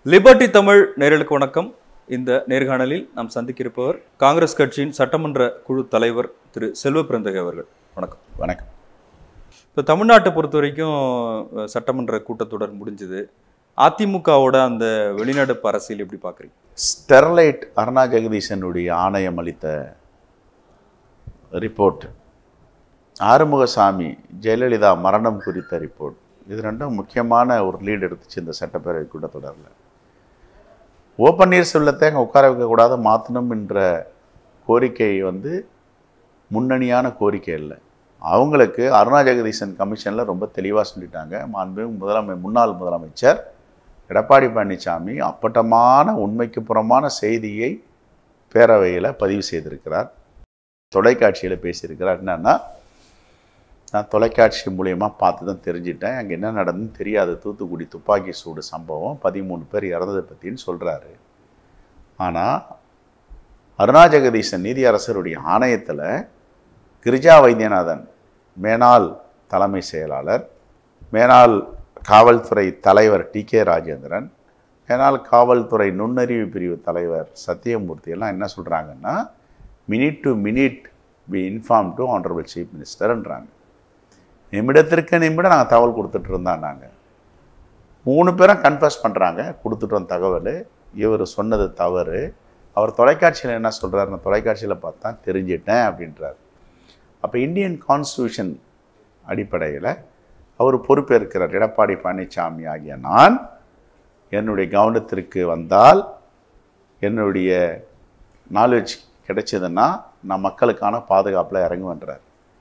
Liberty Tamil நேயர்களுக்கு வணக்கம் இந்த நேர்காணலில் நாம் சந்திக்க இருப்பவர் காங்கிரஸ் கட்சியின் சட்டமன்ற குழு தலைவர் திரு செல்வ பிறந்தகை அவர்கள் வணக்கம் வணக்கம் இப்போ தமிழ்நாட்டை பொறுத்த வரைக்கும் அஹ், சட்டமன்ற கூட்டத்தொடர் முடிஞ்சது அதிமுகவோட அந்த வெளிநடப்பு அரசியல் எப்படி பார்க்குறீங்க ஸ்டெர்லைட் அருணா ஜெகதீசனுடைய ஆணையம் அளித்த ரிப்போர்ட் ஆறுமுகசாமி ஜெயலலிதா மரணம் குறித்த ரிப்போர்ட் இது ரெண்டும் முக்கியமான ஒரு லீட் எடுத்துச்சு இந்த சட்டப்பேரவை கூட்டத்தொடரில் ஓ பன்னீர்செல்வத்தை அங்கே உட்கார வைக்கக்கூடாது மாற்றணும் என்ற கோரிக்கை வந்து முன்னணியான கோரிக்கை இல்லை அவங்களுக்கு அருணா ஜெகதீசன் கமிஷனில் ரொம்ப தெளிவாக சொல்லிட்டாங்க மாண்புமிகு முதலமை முன்னாள் முதலமைச்சர் எடப்பாடி பழனிசாமி அப்பட்டமான உண்மைக்கு புறமான செய்தியை பேரவையில் பதிவு செய்திருக்கிறார் தொலைக்காட்சியில் பேசியிருக்கிறார் என்னன்னா நான் தொலைக்காட்சி மூலியமா பார்த்து தான் தெரிஞ்சிட்டேன் அங்கே என்ன நடந்துன்னு தெரியாது தூத்துக்குடி துப்பாக்கி சூடு சம்பவம் பதிமூணு பேர் இறந்ததை பற்றின்னு சொல்கிறாரு ஆனால் அருணா ஜெகதீசன் நீதியரசருடைய ஆணையத்தில் கிரிஜா வைத்தியநாதன் மேனாள் தலைமை செயலாளர் மேனாள் காவல்துறை தலைவர் டி கே ராஜேந்திரன் மேனாள் காவல்துறை நுண்ணறிவு பிரிவு தலைவர் சத்தியமூர்த்தி எல்லாம் என்ன சொல்கிறாங்கன்னா minute to minute be inform to honourable chief மினிஸ்டர்ன்றாங்க நிமிடத்திற்கு நிமிடம் நாங்கள் தகவல் கொடுத்துட்டு இருந்தோம் நாங்கள் மூணு பேரும் கன்ஃபர்ஸ் பண்ணுறாங்க கொடுத்துட்டோம் தகவல் இவர் சொன்னது தவறு அவர் தொலைக்காட்சியில் என்ன சொல்கிறார் நான் தொலைக்காட்சியில் பார்த்தா தெரிஞ்சிட்டேன் அப்படின்றார் அப்போ இந்தியன் கான்ஸ்டியூஷன் அடிப்படையில் அவர் பொறுப்பேற்கிறார் எடப்பாடி பழனிசாமி ஆகிய நான் என்னுடைய கவனத்திற்கு வந்தால் என்னுடைய நாலேஜ் கிடைச்சதுன்னா நான் மக்களுக்கான பாதுகாப்பில் இறங்குவேன்றார்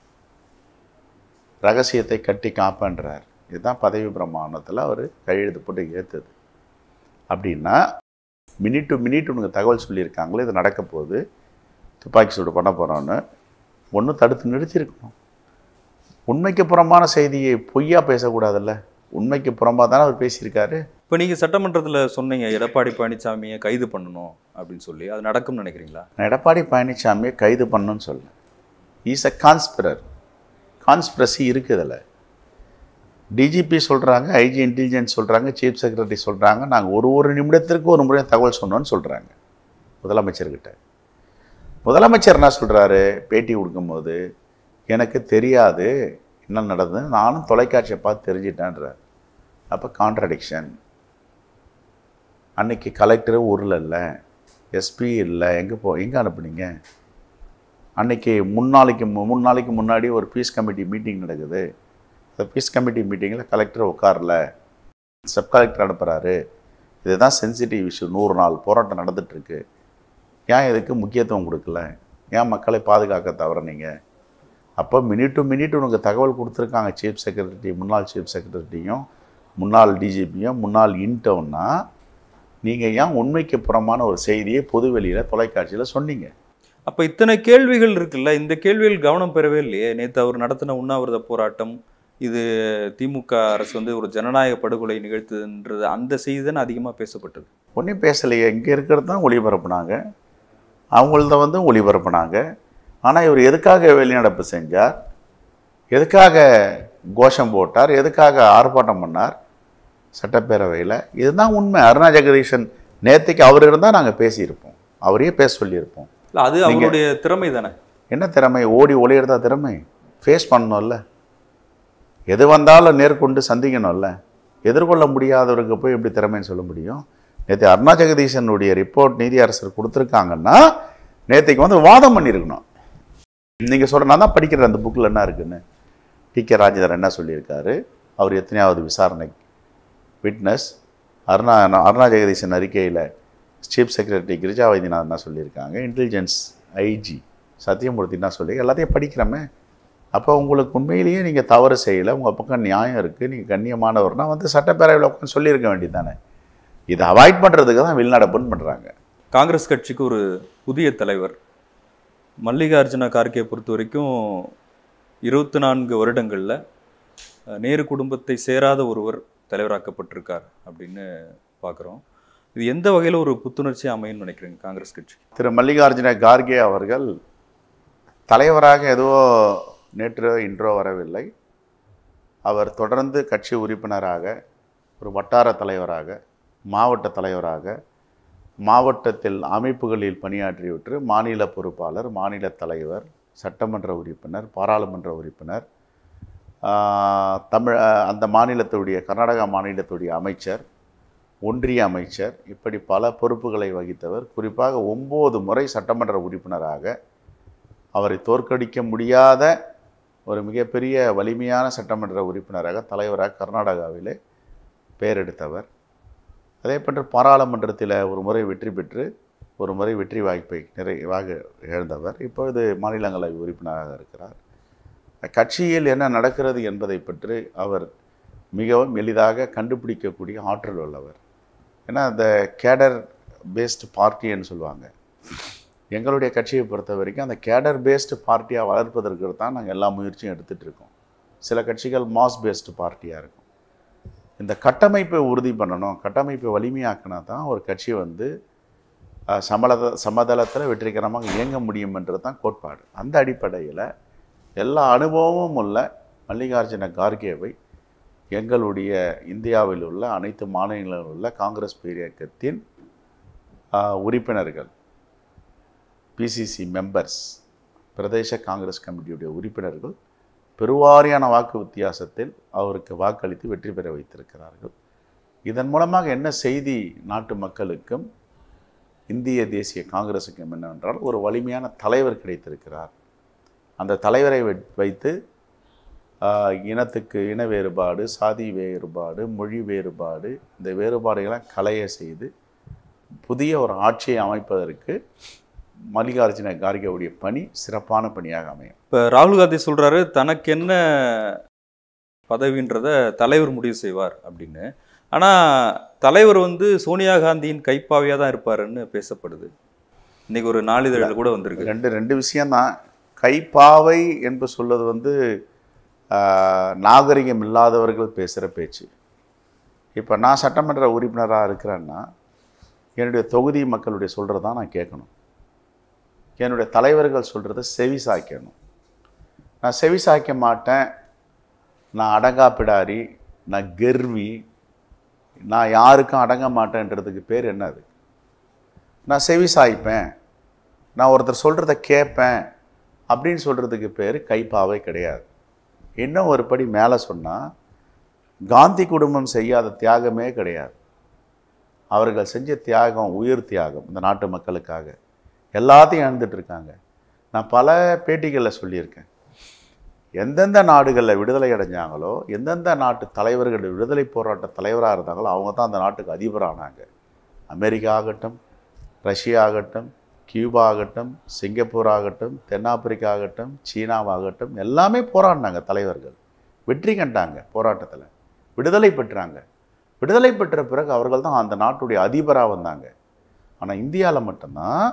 ரகசியத்தை கட்டி காப்பேன்றார் இதுதான் பதவி பிரமாணத்தில் அவர் கையெழுத்து போட்டு ஏற்றுது அப்படின்னா மினிட் டு மினிட் உனக்கு தகவல் சொல்லியிருக்காங்களே இது நடக்க போகுது துப்பாக்கி சூடு பண்ண போகிறோன்னு ஒன்று தடுத்து நிறுத்தியிருக்கணும் உண்மைக்கு புறம்பான செய்தியை பொய்யா பேசக்கூடாதுல்ல உண்மைக்கு புறம்பாக தானே அவர் பேசியிருக்காரு இப்போ நீங்கள் சட்டமன்றத்தில் சொன்னீங்க எடப்பாடி பழனிசாமியை கைது பண்ணணும் அப்படின்னு சொல்லி அது நடக்கும்னு நினைக்கிறீங்களா நான் எடப்பாடி பழனிசாமியை கைது பண்ணணும்னு சொல்ல இஸ் அ கான்ஸ்பிரர் கான்ஸ்பிரசி இருக்குதுல்ல டிஜிபி சொல்கிறாங்க ஐஜி இன்டெலிஜென்ஸ் சொல்கிறாங்க சீஃப் செக்ரட்டரி சொல்கிறாங்க நாங்கள் ஒரு ஒரு நிமிடத்திற்கு ஒரு முறை தகவல் சொன்னோன்னு சொல்கிறாங்க முதலமைச்சர்கிட்ட முதலமைச்சர் என்ன சொல்கிறாரு பேட்டி கொடுக்கும்போது எனக்கு தெரியாது என்ன நடந்தது நானும் தொலைக்காட்சியை பார்த்து தெரிஞ்சிட்டேன்றார் அப்போ கான்ட்ரடிக்ஷன் அன்னைக்கு கலெக்டர் ஊரில் இல்லை எஸ்பி இல்லை எங்கே போ எங்கே அனுப்புனீங்க அன்னைக்கு முன்னாளைக்கு மு- மூணு நாளைக்கு முன்னாடி ஒரு பீஸ் கமிட்டி மீட்டிங் நடக்குது அந்த பீஸ் கமிட்டி மீட்டிங்கில் கலெக்டர் உட்காரல சப் கலெக்டர் அனுப்புகிறாரு இதுதான் சென்சிட்டிவ் இஷ்யூ நூறு நாள் போராட்டம் நடந்துட்டுருக்கு ஏன் இதுக்கு முக்கியத்துவம் கொடுக்கல ஏன் மக்களை பாதுகாக்க தவறுனீங்க அப்போ மினிட் டு மினிட் உனக்கு தகவல் கொடுத்துருக்காங்க சீஃப் செக்ரட்டரி முன்னாள் சீஃப் செக்ரட்டரியும் முன்னாள் டிஜிபியும் முன்னாள் இன்டவுன்னா நீங்கள் ஏன் உண்மைக்கு புறமான ஒரு செய்தியை பொதுவெளியில் தொலைக்காட்சியில் சொன்னீங்க அப்போ இத்தனை கேள்விகள் இருக்குல்ல இந்த கேள்விகள் கவனம் பெறவே இல்லையே நேற்று அவர் நடத்தின உண்ணாவிரத போராட்டம் இது திமுக அரசு வந்து ஒரு ஜனநாயக படுகொலை நிகழ்த்துன்றது அந்த செய்தி தானே அதிகமாக பேசப்பட்டது ஒன்றும் பேசலையே இங்கே இருக்கிறது தான் ஒளிபரப்புனாங்க அவங்களத வந்து ஒளிபரப்புனாங்க ஆனால் இவர் எதுக்காக வெளிநடப்பு செஞ்சார் எதுக்காக கோஷம் போட்டார் எதுக்காக ஆர்ப்பாட்டம் பண்ணார் சட்டப்பேரவையில் இதுதான் உண்மை அருணா ஜெகதீஷன் நேற்றுக்கு அவர் இருந்தால் நாங்கள் பேசியிருப்போம் அவரையே பேச சொல்லியிருப்போம் இல்லை அது அவருடைய திறமை தானே என்ன திறமை ஓடி ஒளியிறதா திறமை ஃபேஸ் பண்ணணும்ல எது வந்தாலும் நேர்கொண்டு சந்திக்கணும்ல எதிர்கொள்ள முடியாதவருக்கு போய் எப்படி திறமைன்னு சொல்ல முடியும் நேற்று அருணா ஜெகதீசனுடைய ரிப்போர்ட் நீதியரசர் கொடுத்துருக்காங்கன்னா நேற்றுக்கு வந்து வாதம் பண்ணியிருக்கணும் நீங்கள் சொல்ற நான் தான் படிக்கிறேன் அந்த புக்கில் என்ன இருக்குன்னு டி கே ராஜேந்திரன் என்ன சொல்லியிருக்காரு அவர் எத்தனையாவது விசாரணை விட்னஸ் அருணா அருணா ஜெகதீசன் அறிக்கையில் சீஃப் செக்ரட்டரி கிரிஜா வைத்தியநாதன் என்ன சொல்லியிருக்காங்க இன்டெலிஜென்ஸ் ஐஜி சத்தியமூர்த்தி என்ன சொல்லி எல்லாத்தையும் படிக்கிறோமே அப்போ உங்களுக்கு உண்மையிலேயே நீங்கள் தவறு செய்யலை உங்கள் பக்கம் நியாயம் இருக்குது நீங்கள் கண்ணியமானவர்னா வந்து சட்டப்பேரவையில் உட்காந்து சொல்லியிருக்க வேண்டியதானே இதை அவாய்ட் பண்ணுறதுக்கு தான் வெளிநடப்புன்னு பண்ணுறாங்க காங்கிரஸ் கட்சிக்கு ஒரு புதிய தலைவர் மல்லிகார்ஜுன கார்கே பொறுத்த வரைக்கும் இருபத்தி நான்கு வருடங்களில் அஹ், நேரு குடும்பத்தை சேராத ஒருவர் தலைவராக்கப்பட்டிருக்கார் அப்படின்னு பார்க்குறோம் இது எந்த வகையில் ஒரு புத்துணர்ச்சி அமையும்னு நினைக்கிறீங்க காங்கிரஸ் கட்சி திரு மல்லிகார்ஜுன கார்கே அவர்கள் தலைவராக எதுவோ நேற்றோ இன்றோ வரவில்லை அவர் தொடர்ந்து கட்சி உறுப்பினராக ஒரு வட்டார தலைவராக மாவட்ட தலைவராக மாவட்டத்தில் அமைப்புகளில் பணியாற்றிவிட்டு மாநில பொறுப்பாளர் மாநில தலைவர் சட்டமன்ற உறுப்பினர் பாராளுமன்ற உறுப்பினர் ஆஹ், தமிழ் ஆஹ், அந்த மாநிலத்துடைய கர்நாடகா மாநிலத்துடைய அமைச்சர் ஒன்றிய அமைச்சர் இப்படி பல பொறுப்புகளை வகித்தவர் குறிப்பாக ஒம்பது முறை சட்டமன்ற உறுப்பினராக அவரை தோற்கடிக்க முடியாத ஒரு மிகப்பெரிய வலிமையான சட்டமன்ற உறுப்பினராக தலைவராக கர்நாடகாவிலே பெயர் எடுத்தவர் அதே போன்று பாராளுமன்றத்தில் ஒரு முறை வெற்றி பெற்று ஒரு முறை வெற்றி வாய்ப்பை நிறைவாக இழந்தவர் இப்பொழுது மாநிலங்களவை உறுப்பினராக இருக்கிறார் கட்சியில் என்ன நடக்கிறது என்பதை பற்றி அவர் மிகவும் எளிதாக கண்டுபிடிக்கக்கூடிய ஆற்றல் உள்ளவர் ஏன்னா இந்த கேடர் பேஸ்டு பார்ட்டின்னு சொல்லுவாங்க எங்களுடைய கட்சியை பொறுத்த வரைக்கும் அந்த கேடர் பேஸ்டு பார்ட்டியாக வளர்ப்பதற்கு தான் நாங்கள் எல்லா முயற்சியும் எடுத்துகிட்டு இருக்கோம் சில கட்சிகள் மாஸ் பேஸ்டு பார்ட்டியாக இருக்கும் இந்த கட்டமைப்பை உறுதி பண்ணணும் கட்டமைப்பை வலிமையாக்கினா தான் ஒரு கட்சி வந்து அஹ், சமலத சமதளத்தில் வெற்றிகரமாக இயங்க முடியும்ன்றது தான் கோட்பாடு அந்த அடிப்படையில் எல்லா அனுபவமும் உள்ள மல்லிகார்ஜுன கார்கேவை எங்களுடைய இந்தியாவில் உள்ள அனைத்து மாநிலங்களில் உள்ள காங்கிரஸ் பேரியக்கத்தின் ஆஹ், உறுப்பினர்கள் பிசிசி மெம்பர்ஸ் பிரதேச காங்கிரஸ் கமிட்டியுடைய உறுப்பினர்கள் பெருவாரியான வாக்கு வித்தியாசத்தில் அவருக்கு வாக்களித்து வெற்றி பெற வைத்திருக்கிறார்கள் இதன் மூலமாக என்ன செய்தி நாட்டு மக்களுக்கும் இந்திய தேசிய காங்கிரஸுக்கும் என்னவென்றால் ஒரு வலிமையான தலைவர் கிடைத்திருக்கிறார் அந்த தலைவரை வை- வைத்து ஆஹ், இனத்துக்கு இன வேறுபாடு சாதி வேறுபாடு மொழி வேறுபாடு இந்த வேறுபாடுகளை களைய செய்து புதிய ஒரு ஆட்சியை அமைப்பதற்கு மல்லிகார்ஜுன கார்கேவுடைய பணி சிறப்பான பணியாக அமையும் இப்போ ராகுல் காந்தி சொல்றாரு தனக்கு என்ன பதவின்றத தலைவர் முடிவு செய்வார் அப்படின்னு ஆனா தலைவர் வந்து சோனியா காந்தியின் கைப்பாவையா தான் இருப்பாருன்னு பேசப்படுது இன்னைக்கு ஒரு நாளிதழில் கூட வந்திருக்கு ரெண்டு ரெண்டு விஷயம்தான் கைப்பாவை என்று சொல்வது வந்து ஆஹ், நாகரிகம் இல்லாதவர்கள் பேசுகிற பேச்சு இப்போ நான் சட்டமன்ற உறுப்பினராக இருக்கிறேன்னா என்னுடைய தொகுதி மக்களுடைய சொல்கிறத தான் நான் கேட்கணும் என்னுடைய தலைவர்கள் சொல்கிறத செவி சாய்க்கணும் நான் செவி சாய்க்க மாட்டேன் நான் அடங்கா பிடாரி நான் கெர்வி நான் யாருக்கும் அடங்க மாட்டேன்றதுக்கு பேர் என்னது நான் செவி சாய்ப்பேன் நான் ஒருத்தர் சொல்கிறத கேட்பேன் அப்படின்னு சொல்கிறதுக்கு பேர் கைப்பாவை கிடையாது இன்னும் ஒரு படி மேலே சொன்னால் காந்தி குடும்பம் செய்யாத தியாகமே கிடையாது அவர்கள் செஞ்ச தியாகம் உயிர் தியாகம் இந்த நாட்டு மக்களுக்காக எல்லாத்தையும் இழந்துட்டு இருக்காங்க நான் பல பேட்டிகளில் சொல்லியிருக்கேன் எந்தெந்த நாடுகளில் விடுதலை அடைஞ்சாங்களோ எந்தெந்த நாட்டு தலைவர்கள் விடுதலை போராட்ட தலைவராக இருந்தாங்களோ அவங்க தான் அந்த நாட்டுக்கு அதிபரானாங்க அமெரிக்கா ஆகட்டும் ரஷ்யா ஆகட்டும் கியூபா ஆகட்டும் சிங்கப்பூர் ஆகட்டும் தென்னாப்பிரிக்கா ஆகட்டும் சீனாவாகட்டும் எல்லாமே போராடினாங்க தலைவர்கள் வெற்றி கண்டாங்க போராட்டத்தில் விடுதலை பெற்றாங்க விடுதலை பெற்ற பிறகு அவர்கள் தான் அந்த நாட்டுடைய அதிபராக வந்தாங்க ஆனால் இந்தியாவில் மட்டும்தான்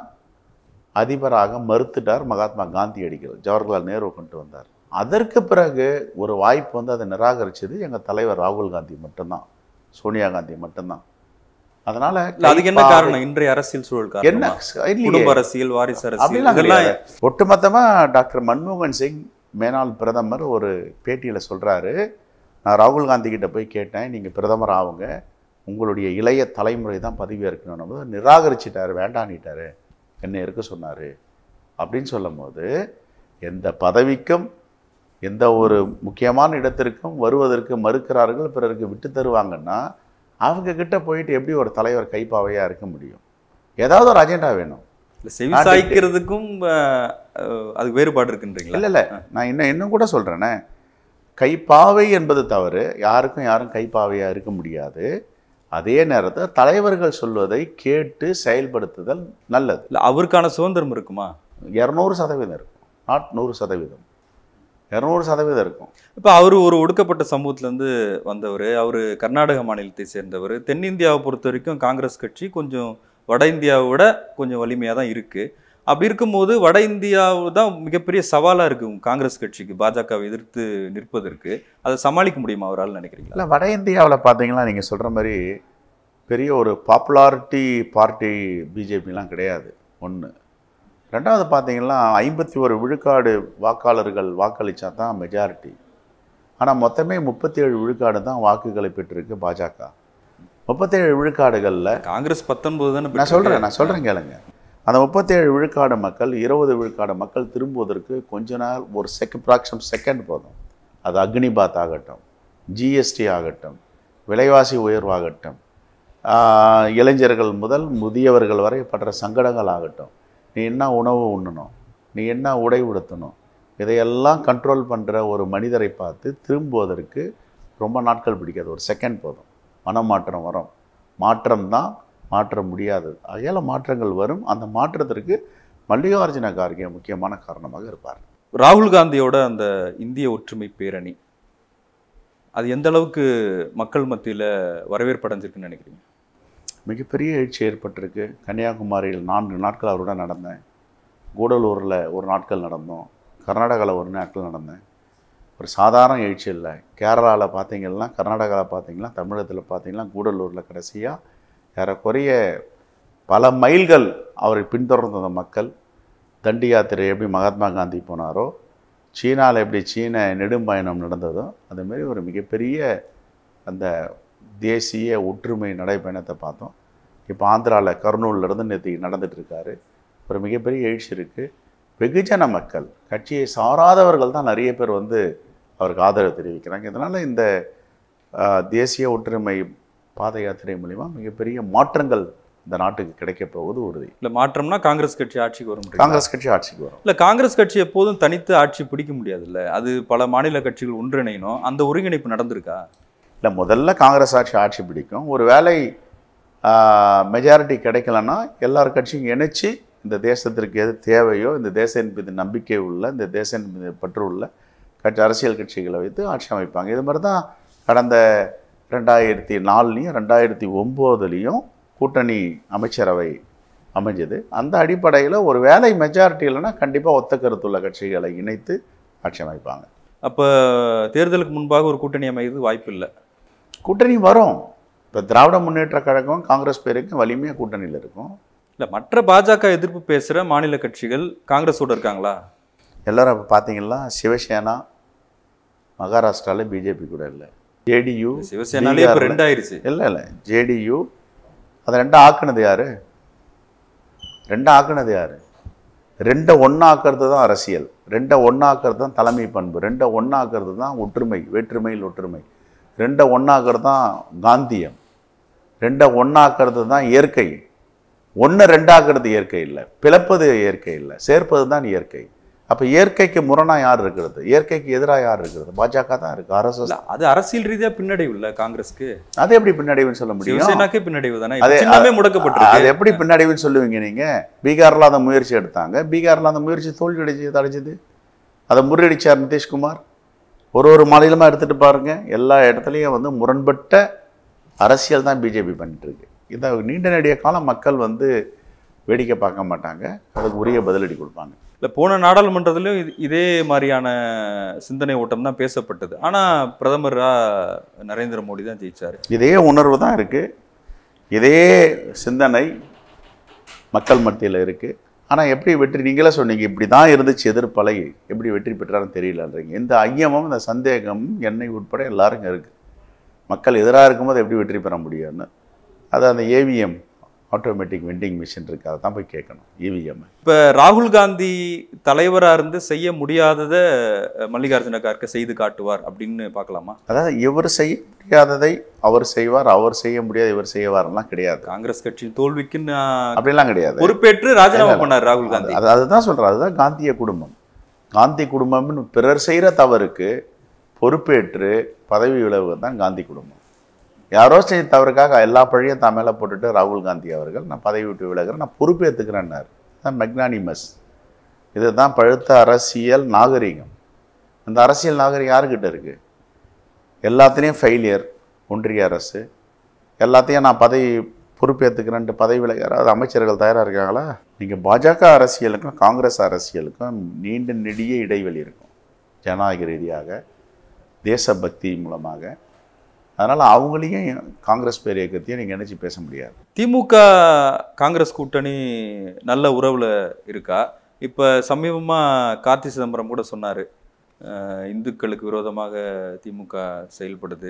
அதிபராக மறுத்துட்டார் மகாத்மா காந்தியடிகள் ஜவஹர்லால் நேரு கொண்டு வந்தார் அதற்கு பிறகு ஒரு வாய்ப்பு வந்து அதை நிராகரிச்சது எங்கள் தலைவர் ராகுல் காந்தி மட்டும்தான் சோனியா காந்தி மட்டும்தான் அதனால இல்ல, அதுக்கு என்ன கைப்பாவை- காரணம் இன்றைய அரசியல் சூழல் என்ன காரணமா இல்லையே. குடும்ப அரசியல் வாரிசு அரசியல் அப்படிலாம் இதெல்லாம் கிடையாது. ஒட்டுமொத்தமா டாக்டர் மன்மோகன் சிங் மேனாள் பிரதமர் ஒரு பேட்டியில் சொல்றாரு நான் ராகுல் காந்தி கிட்ட போய் கேட்டேன் நீங்க பிரதமர் ஆகுங்க உங்களுடைய இளைய தலைமுறை தான் பதவி இருக்கணும் நிராகரிச்சிட்டாரு வேண்டான்னிட்டாரு என்னை இருக்க சொன்னாரு அப்படின்னு சொல்லும்போது எந்த பதவிக்கும் எந்த ஒரு முக்கியமான இடத்திற்கும் வருவதற்கு மறுக்கிறார்கள் பிறருக்கு விட்டு தருவாங்கன்னா அவங்க கிட்ட போயிட்டு எப்படி ஒரு தலைவர் கைப்பாவையா இருக்க முடியும் ஏதாவது ஒரு அஜெண்டா வேணும் இல்ல, செவி சாய்க்கிறதுக்கும் அஹ், அஹ், அதுக்கு வேறுபாடு இருக்குன்றீங்களா இல்லை இல்லை நான் இன்னும் இன்னும் கூட சொல்கிறேனே கைப்பாவை என்பது தவறு யாருக்கும் யாரும் கைப்பாவையாக இருக்க முடியாது அதே நேரத்தில் தலைவர்கள் சொல்வதை கேட்டு செயல்படுத்துதல் நல்லது இல்ல அவருக்கான சுதந்திரம் இருக்குமா இரநூறு சதவீதம் இருக்கும் நாட் நூறு சதவீதம் இரநூறு சதவீதம் இருக்கும் இப்போ அவர் ஒரு ஒடுக்கப்பட்ட சமூகத்திலேருந்து வந்தவர் அவர் கர்நாடக மாநிலத்தை சேர்ந்தவர் தென்னிந்தியாவை பொறுத்த வரைக்கும் காங்கிரஸ் கட்சி கொஞ்சம் வட இந்தியாவை விட கொஞ்சம் வலிமையாக தான் இருக்குது அப்படி இருக்கும்போது வட இந்தியாவு தான் மிகப்பெரிய சவாலாக இருக்கும் காங்கிரஸ் கட்சிக்கு பாஜகவை எதிர்த்து நிற்பதற்கு அதை சமாளிக்க முடியுமா அவரால் நினைக்கிறீங்களா இல்லை வட இந்தியாவில் பார்த்தீங்கன்னா நீங்கள் சொல்கிற மாதிரி பெரிய ஒரு பாப்புலாரிட்டி பார்ட்டி பிஜேபிலாம் கிடையாது ஒன்று ரெண்டாவது பார்த்தீங்கன்னா ஐம்பத்தி ஒரு விழுக்காடு வாக்காளர்கள் வாக்களித்தா தான் மெஜாரிட்டி ஆனால் மொத்தமே முப்பத்தி ஏழு விழுக்காடு தான் வாக்குகளை பெற்றிருக்கு பாஜக முப்பத்தேழு விழுக்காடுகளில் காங்கிரஸ் பத்தொன்பது தானே நான் சொல்கிறேன் நான் சொல்கிறேன் கேளுங்க அந்த முப்பத்தேழு விழுக்காடு மக்கள் இருபது விழுக்காடு மக்கள் திரும்புவதற்கு கொஞ்ச நாள் ஒரு செகண்ட் ப்ராக்ஷம் செகண்ட் போதும் அது அக்னிபாத் ஆகட்டும் ஜிஎஸ்டி ஆகட்டும் விலைவாசி உயர்வாகட்டும் ஆஹ், இளைஞர்கள் முதல் முதியவர்கள் வரை படுற சங்கடங்கள் ஆகட்டும் நீ என்ன உணவு உண்ணணும் நீ என்ன உடை உடுத்தணும் இதையெல்லாம் கண்ட்ரோல் பண்ணுற ஒரு மனிதரை பார்த்து திரும்புவதற்கு ரொம்ப நாட்கள் பிடிக்காது ஒரு செகண்ட் போதும் மனமாற்றம் வரும் மாற்றம் தான் மாற்ற முடியாது அகையால மாற்றங்கள் வரும் அந்த மாற்றத்திற்கு மல்லிகார்ஜுன கார்கே முக்கியமான காரணமாக இருப்பார் ராகுல் காந்தியோட அந்த இந்திய ஒற்றுமை பேரணி அது எந்த அளவுக்கு மக்கள் மத்தியில வரவேற்பு அடைஞ்சிருக்குன்னு நினைக்கிறீங்க மிகப்பெரிய எழுச்சி ஏற்பட்டிருக்கு கன்னியாகுமரியில் நான்கு நாட்கள் அவருடன் நடந்தேன் கூடலூரில் ஒரு நாட்கள் நடந்தோம் கர்நாடகாவில் ஒரு நாட்கள் நடந்தேன் ஒரு சாதாரண எழுச்சி இல்லை கேரளாவில் பார்த்தீங்கன்னா கர்நாடகாவில் பார்த்தீங்கன்னா தமிழகத்தில் பார்த்தீங்கன்னா கூடலூரில் கடைசியாக ஏறக்குறைய பல மைல்கள் அவரை பின்தொடர்ந்த அந்த மக்கள் தண்டி யாத்திரை எப்படி மகாத்மா காந்தி போனாரோ சீனாவில் எப்படி சீன நெடும்பயணம் நடந்ததோ அதுமாரி ஒரு மிகப்பெரிய அந்த தேசிய ஒற்றுமை நடைப்பயணத்தை பார்த்தோம் இப்போ ஆந்திராவில் கர்னூல்லேருந்து நேற்று நடந்துட்டு இருக்காரு ஒரு மிகப்பெரிய எழுச்சி இருக்குது வெகுஜன மக்கள் கட்சியை சாராதவர்கள் தான் நிறைய பேர் வந்து அவருக்கு ஆதரவு தெரிவிக்கிறாங்க இதனால் இந்த ஆஹ், தேசிய ஒற்றுமை பாத யாத்திரை மூலிமா மிகப்பெரிய மாற்றங்கள் இந்த நாட்டுக்கு கிடைக்கப் போவது உறுதி இல்ல மாற்றம்னா காங்கிரஸ் கட்சி ஆட்சிக்கு வரும் காங்கிரஸ் கட்சி ஆட்சிக்கு வரும் இல்ல காங்கிரஸ் கட்சி எப்போதும் தனித்து ஆட்சி பிடிக்க முடியாதுல்ல அது பல மாநில கட்சிகள் ஒன்றிணையணும் அந்த ஒருங்கிணைப்பு நடந்திருக்கா இல்லை முதல்ல காங்கிரஸ் ஆட்சி ஆட்சி பிடிக்கும் ஒரு வேளை மெஜாரிட்டி கிடைக்கலன்னா எல்லார் கட்சியும் இணைச்சு இந்த தேசத்திற்கு எது தேவையோ இந்த தேசத்தின் மீது நம்பிக்கை உள்ள இந்த தேசத்தின் மீது பற்று உள்ள கட்சி அரசியல் கட்சிகளை வைத்து ஆட்சி அமைப்பாங்க இது மாதிரி தான் கடந்த ரெண்டாயிரத்தி நாலுலேயும் ரெண்டாயிரத்தி ஒம்போதுலேயும் கூட்டணி அமைச்சரவை அமைஞ்சது அந்த அடிப்படையில் ஒரு வேலை மெஜாரிட்டி இல்லைன்னா கண்டிப்பாக ஒத்த கருத்துள்ள கட்சிகளை இணைத்து ஆட்சி அமைப்பாங்க அப்ப தேர்தலுக்கு முன்பாக ஒரு கூட்டணி அமைகிறது வாய்ப்பு இல்லை கூட்டணி வரும் இப்போ திராவிட முன்னேற்ற கழகம் காங்கிரஸ் பேருக்கு வலிமையாக கூட்டணியில் இருக்கும் இல்ல மற்ற பாஜக எதிர்ப்பு பேசுற மாநில கட்சிகள் காங்கிரஸோட இருக்காங்களா எல்லாரும் இப்போ பார்த்தீங்கன்னா சிவசேனா மகாராஷ்டிராவில் பிஜேபி கூட இல்லை ஜேடியு சிவசேனாலே இப்ப ரெண்டாயிருச்சு இல்லை இல்லை ஜேடியு அதை ரெண்டா ஆக்குனது யாரு ரெண்டா ஆக்குனது யாரு ரெண்டை ஒன்றாக்குறது தான் அரசியல் ரெண்டை ஒன்றாக்குறது தான் தலைமை பண்பு ரெண்டை ஒன்றாக்குறது தான் ஒற்றுமை வேற்றுமையில் ஒற்றுமை ரெண்டை ஒன்றாக்குறது தான் காந்தியம் ரெண்டை ஒன்றாக்குறது தான் இயற்கை ஒன்று ரெண்டாக்குறது இயற்கை இல்லை பிளப்பது இயற்கை இல்லை சேர்ப்பது தான் இயற்கை அப்போ இயற்கைக்கு முரணா யார் இருக்கிறது இயற்கைக்கு எதிராக யார் இருக்கிறது பாஜக தான் இருக்கு ஆர்எஸ்எஸ் இல்ல அது அரசியல் ரீதியா பின்னடைவு இல்ல காங்கிரஸ்க்கு அது எப்படி பின்னடைவுன்னு சொல்ல முடியும் சிவசேனாக்கே பின்னடைவு தானே அதே- சின்னமே அது முடக்கப்பட்டிருக்கு எப்படி பின்னடைவுன்னு சொல்லுவீங்க நீங்க பீகார்ல அந்த முயற்சி எடுத்தாங்க பீகார்ல அந்த முயற்சி தோல்வி அடைச்சு அடைஞ்சது அதை முறியடிச்சார் நிதிஷ்குமார் ஒரு ஒரு மாநிலமா எடுத்துட்டு பாருங்க எல்லா இடத்துலையும் வந்து முரண்பட்ட அரசியல் தான் பிஜேபி பண்ணிட்டு இருக்கு இதை நீண்ட நெடிய காலம் மக்கள் வந்து வேடிக்கை பார்க்க மாட்டாங்க அதுக்கு உரிய பதிலடி கொடுப்பாங்க இல்ல போன நாடாளுமன்றத்திலும் இது- இதே மாதிரியான சிந்தனை ஓட்டம் தான் பேசப்பட்டது ஆனா பிரதமரா நரேந்திர மோடி தான் ஜெயிச்சாரு இதே உணர்வு தான் இருக்கு இதே சிந்தனை மக்கள் மத்தியில் இருக்கு ஆனா எப்படி வெற்றி நீங்களே சொன்னீங்க இப்படி தான் இருந்துச்சு எதிர்ப்பலை எப்படி வெற்றி பெற்றாருன்னு தெரியலன்றீங்க இந்த ஐயமும் இந்த சந்தேகமும் என்னை உட்பட எல்லாரும் இருக்கு மக்கள் எதிராக இருக்கும்போது எப்படி வெற்றி பெற முடியும்னு அது அந்த ஏவிஎம் ஆட்டோமேட்டிக் வெண்டிங் மிஷின் இருக்கு அதை தான் போய் கேட்கணும் இவிஎம் இப்ப ராகுல் காந்தி தலைவரா இருந்து செய்ய முடியாதத அஹ், மல்லிகார்ஜுன கார்கே செய்து காட்டுவார் அப்படின்னு பார்க்கலாமா அதாவது இவர் செய்ய முடியாததை அவர் செய்வார் அவர் செய்ய முடியாது இவர் செய்வார்லாம் கிடையாது காங்கிரஸ் கட்சியின் தோல்விக்கு நான் அப்படிலாம் கிடையாது பொறுப்பேற்று ராஜினாமா பண்ணார் ராகுல் காந்தி அது அதுதான் சொல்கிறேன் அதுதான் காந்திய குடும்பம் காந்தி குடும்பம்னு பிறர் செய்கிற தவறுக்கு பொறுப்பேற்று பதவி விலகு தான் காந்தி குடும்பம் யாரோ செய்த தவறுக்காக எல்லா பழியும் தான் மேலே போட்டுட்டு ராகுல் காந்தி அவர்கள் நான் பதவி விட்டு விலகிறேன் நான் பொறுப்பேற்றுக்கிறேன்னார் தான் மெக்னானிமஸ் இதுதான் பழுத்த அரசியல் நாகரிகம் அந்த அரசியல் நாகரிகம் யாருக்கிட்ட இருக்குது எல்லாத்துலேயும் ஃபெயிலியர் ஒன்றிய அரசு எல்லாத்தையும் நான் பதவி பொறுப்பேற்றுக்கிறேன்ட்டு பதவி விலக யாராவது அமைச்சர்கள் தயாராக இருக்காங்களா நீங்கள் பாஜக அரசியலுக்கும் காங்கிரஸ் அரசியலுக்கும் நீண்ட நெடிய இடைவெளி இருக்கும் ஜனநாயக ரீதியாக தேசபக்தி மூலமாக அதனால் அவங்களையும் காங்கிரஸ் பேர் இயக்கத்தையும் நீங்கள் நினச்சி பேச முடியாது திமுக காங்கிரஸ் கூட்டணி நல்ல உறவுல இருக்கா இப்ப சமீபமா கார்த்தி சிதம்பரம் கூட சொன்னாரு அஹ், இந்துக்களுக்கு விரோதமாக திமுக செயல்படுது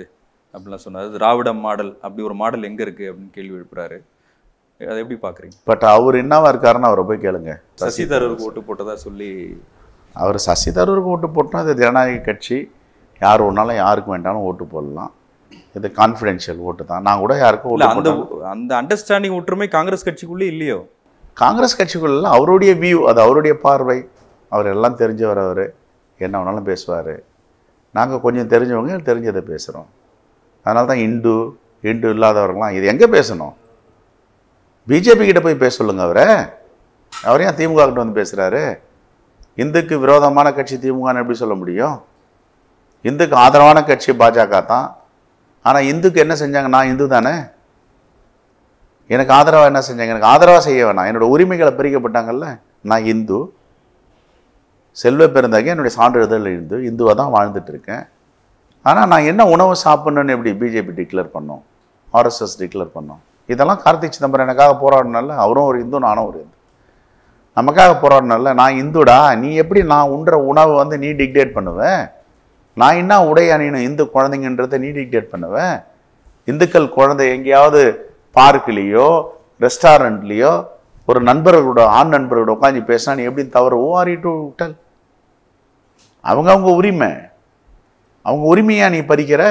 அப்படிலாம் சொன்னார் திராவிட மாடல் அப்படி ஒரு மாடல் எங்க இருக்கு அப்படின்னு கேள்வி எழுப்புறாரு அதை எப்படி பாக்குறீங்க பட் அவர் என்னவா இருக்காருன்னு அவரை போய் கேளுங்க சசி தரூருக்கு ஓட்டு போட்டதா சொல்லி அவர் சசி தரூருக்கு ஓட்டு போட்டோம் இது ஜனநாயக கட்சி யார் ஒன்றாலும் யாருக்கு வேண்டாலும் ஓட்டு போடலாம் இது கான்ஃபிடென்ஷியல் ஓட்டு தான் நான் கூட யாருக்கும் இல்ல ஓட்டு அந்த போட்டேன் அந்த அண்டர்ஸ்டாண்டிங் ஒற்றுமை காங்கிரஸ் கட்சிக்குள்ளே இல்லையோ காங்கிரஸ் கட்சிக்குள்ள அவருடைய வியூ அது அவருடைய பார்வை அவர் எல்லாம் தெரிஞ்சவர் அவர் என்ன வேணாலும் பேசுவார் நாங்கள் கொஞ்சம் தெரிஞ்சவங்க தெரிஞ்சதை பேசுகிறோம் அதனால தான் இந்து இந்து இல்லாதவர்கள்லாம் இது எங்கே பேசணும் பிஜேபி கிட்ட போய் பேச சொல்லுங்க அவரை அவர் ஏன் திமுக கிட்ட வந்து பேசுகிறாரு இந்துக்கு விரோதமான கட்சி திமுகன்னு எப்படி சொல்ல முடியும் இந்துக்கு ஆதரவான கட்சி பாஜக தான் ஆனால் இந்துக்கு என்ன செஞ்சாங்க நான் இந்து தானே எனக்கு ஆதரவாக என்ன செஞ்சாங்க எனக்கு ஆதரவாக செய்ய வேணாம் என்னோட உரிமைகளை பறிக்கப்பட்டாங்கல்ல நான் இந்து செல்வ பெருந்தாங்க என்னுடைய சான்றிதழ் இந்து இந்துவாக தான் வாழ்ந்துட்டு இருக்கேன் ஆனால் நான் என்ன உணவு சாப்பிட்ணுன்னு எப்படி பிஜேபி டிக்ளேர் பண்ணோம் ஆர்எஸ்எஸ் டிக்ளேர் பண்ணோம் இதெல்லாம் கார்த்திக் சிதம்பரம் எனக்காக போராடினால அவரும் ஒரு இந்து நானும் ஒரு இந்து நமக்காக போராடினால நான் இந்துடா நீ எப்படி நான் உண்ற உணவை வந்து நீ டிக்டேட் பண்ணுவேன் நான் என்ன உடை அணியணும் இந்து குழந்தைங்கன்றதை நீ டிக்டேட் பண்ணுவேன் இந்துக்கள் குழந்தை எங்கேயாவது பார்க்லேயோ ரெஸ்டாரண்ட்லேயோ ஒரு நண்பர்களோட ஆண் நண்பர்களோட உட்காந்து பேசினா நீ எப்படி தவறு ஓஆர் டு விட்டல் அவங்க அவங்க உரிமை அவங்க உரிமையா நீ பறிக்கிற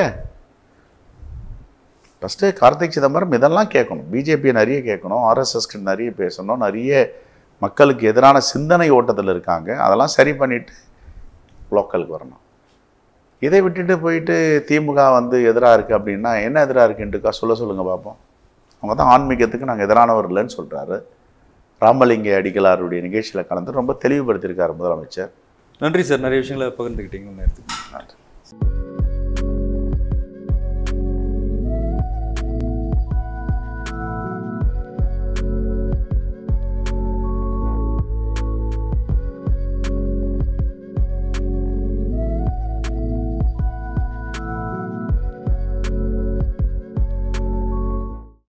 ஃபஸ்ட்டு கார்த்திக் சிதம்பரம் இதெல்லாம் கேட்கணும் பிஜேபியை நிறைய கேட்கணும் ஆர்எஸ்எஸ்க்கு நிறைய பேசணும் நிறைய மக்களுக்கு எதிரான சிந்தனை ஓட்டத்தில் இருக்காங்க அதெல்லாம் சரி பண்ணிட்டு லோக்கலுக்கு வரணும் இதை விட்டுட்டு போயிட்டு திமுக வந்து எதிராக இருக்குது அப்படின்னா என்ன எதிராக இருக்குன்ட்டுக்கா சொல்ல சொல்லுங்கள் பார்ப்போம் அவங்க தான் ஆன்மீகத்துக்கு நாங்கள் எதிரானவர் இல்லைன்னு சொல்கிறாரு ராமலிங்க அடிகளாருடைய நிகழ்ச்சியில் கலந்து ரொம்ப தெளிவுபடுத்தியிருக்காரு முதலமைச்சர் நன்றி சார் நிறைய விஷயங்களை பகிர்ந்துக்கிட்டீங்க நேரத்துக்கு நன்றி